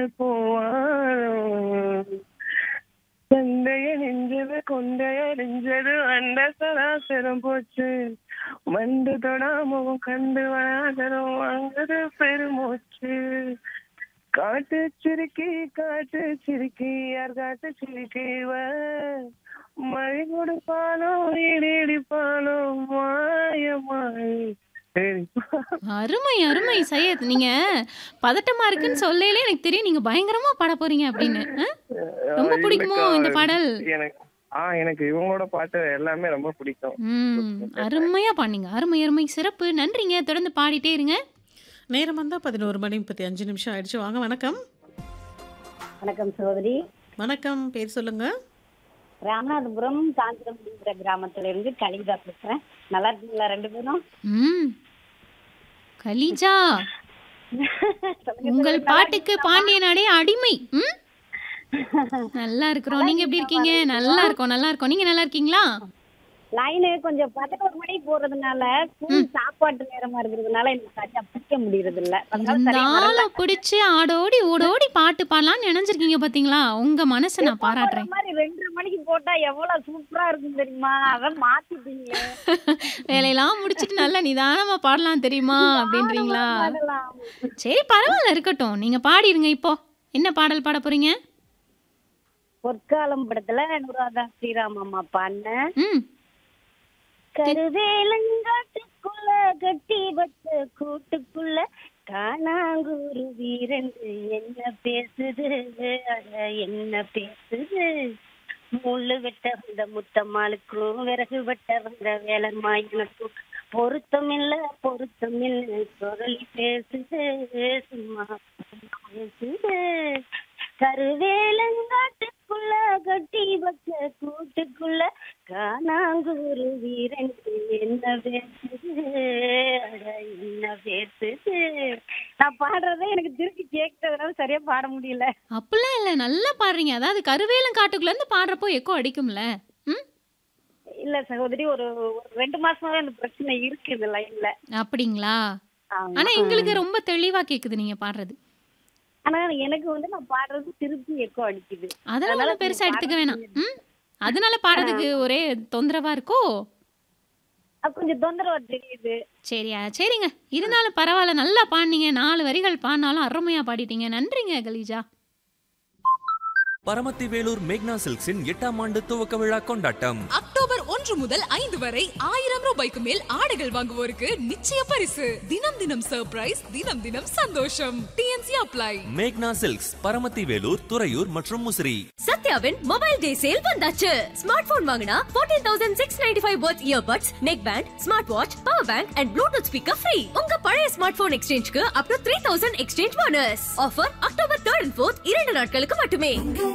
சொல்லாமல் போவாரோ சண்டைய நெஞ்சது கொண்டைய நெஞ்சது அண்ட சராசரம் போச்சு மண்டு தொடாமுகம் கண்டு வராதரும் அங்கது பெருமூச்சு காட்டு சிரிக்கி காட்டு சிரிக்கி யார் காட்டு சிரிக்கிவ மழை கொடுப்பானோ இடி இடிப்பானோ மாயமாய் அருமை அருமை சையத் நீங்க பதட்டமா இருக்குன்னு சொல்லலே எனக்கு தெரியும் நீங்க பயங்கரமா பாட போறீங்க அப்படின்னு ஆ? ரொம்ப பிடிக்குமோ இந்த பாடல் எனக்கு ஆ எனக்கு இவங்களோட பாட்டு எல்லாமே ரொம்ப பிடிக்கும் ம் அருமையா பாடினீங்க அருமை அருமை சிறப்பு நன்றிங்க தொடர்ந்து பாடிட்டே இருங்க நேரம் வந்தால் பதினோரு மணி முப்பத்தி அஞ்சு நிமிஷம் ஆயிடுச்சு வாங்க வணக்கம் வணக்கம் சகோதரி வணக்கம் பேர் சொல்லுங்க ராமநாதபுரம் காஞ்சிரம்ங்கிற கிராமத்துல இருந்து கலிதா பேசுறேன் நல்லா இருக்கீங்களா ரெண்டு பேரும் ம் கலிஜா சொல்லுங்க உங்கள் சொல்லுங்க. பாட்டுக்கு பாண்டிய நாடே அடிமை ம் நல்லா இருக்கிறோம் நீங்க எப்படி இருக்கீங்க நல்லா இருக்கோம் நல்லா இருக்கோம் நீங்க நல்லா இருக்கீங்களா லைனு கொஞ்சம் பதினோரு மணிக்கு போறதுனால ஸ்கூல் சாப்பாட்டு நேரமா இருக்கிறதுனால எனக்கு சரியா பிடிக்க முடியறது இல்ல அதனால சரியா வரல. இருந்தாலும் பிடிச்சு ஆடோடி ஓடோடி பாட்டு பாடலாம்னு நினைஞ்சிருக்கீங்க பாத்தீங்களா உங்க மனசை நான் பாராட்டுறேன் இந்த மாதிரி ரெண்டரை மணிக்கு போட்டா எவ்வளவு சூப்பரா இருக்கும் தெரியுமா அதான் மாத்திட்டீங்க வேலையெல்லாம் முடிச்சிட்டு நல்லா நிதானமா பாடலாம் தெரியுமா அப்படின்றீங்களா பாடலாம். சரி பரவாயில்ல இருக்கட்டும் நீங்க பாடிருங்க இப்போ என்ன பாடல் பாட போறீங்க பொற்காலம் படத்துல அனுராதா ஸ்ரீராம் அம்மா பாடின ம் கருவேலங்காட்டுக்குள்ள கட்டி வச்ச கூட்டுக்குள்ள காணாங்கூரு வீரண்டு என்ன பேசுது அட என்ன பேசுது முள்ளு வெட்ட வந்த முத்தம்மாளுக்கும் விறகு வெட்ட வந்த வேலம்மாயனுக்கும் பொருத்தம் இல்ல பொருத்தம் இல்ல குரலி பேசுது சும்மா பேசுது கருவேலங்காட்டுக்குள்ள கட்டி வச்ச கூட்டுக்குள்ள காணாங்கூரு வீரன் என்ன பேசுது அட என்ன பேசுது நான் பாடுறதே எனக்கு திருப்பி கேட்கறதுனால சரியா பாட முடியல அப்படிலாம் இல்ல நல்லா பாடுறீங்க அதாவது கருவேலம் காட்டுக்குள்ள இருந்து பாடுறப்போ எக்கோ அடிக்கும்ல ம் இல்ல சகோதரி ஒரு ஒரு ரெண்டு மாசமாவே அந்த பிரச்சனை இருக்கு இந்த லைன்ல அப்படிங்களா ஆனா எங்களுக்கு ரொம்ப தெளிவா கேக்குது நீங்க பாடுறது ஆனா எனக்கு வந்து நான் பாடுறது திருப்பி எக்கோ அடிக்குது அதெல்லாம் அதனால ஒண்ணும் பெருசா கொஞ்சம் எடுத்துக்க வேணாம் ம் அதனால பாடுறதுக்கு ஒரே தொந்தரவா இருக்கோ அது கொஞ்சம் தொந்தரவா தெரியுது சரியா சரிங்க இருந்தாலும் பரவாயில்ல நல்லா பாடினீங்க நாலு வரிகள் பாடினாலும் அருமையா பாடிட்டீங்க நன்றிங்க கலீஜா பரமத்தி வேலூர் மேக்னா சில்க்ஸின் எட்டாம் ஆண்டு துவக்க விழா கொண்டாட்டம் அக்டோபர் ஒன்று முதல் ஐந்து வரை ஆயிரம் ரூபாய்க்கு மேல் ஆடைகள் வாங்குவோருக்கு நிச்சய பரிசு தினம் தினம் சர்ப்ரைஸ் தினம் தினம் சந்தோஷம் டிஎன்சி அப்ளை மேக்னா சில்க்ஸ் பரமத்தி வேலூர் துறையூர் மற்றும் முசிறி சத்யாவின் மொபைல் டே சேல் வந்தாச்சு ஸ்மார்ட் போன் வாங்கினா 14695 தௌசண்ட் சிக்ஸ் நைன்டி ஃபைவ் பர்த் earbuds neck band smart watch power bank and bluetooth speaker free உங்க பழைய ஸ்மார்ட் போன் எக்ஸ்சேஞ்சுக்கு up to three thousand exchange bonus offer October third and fourth இரண்டு நாட்களுக்கு மட்டுமே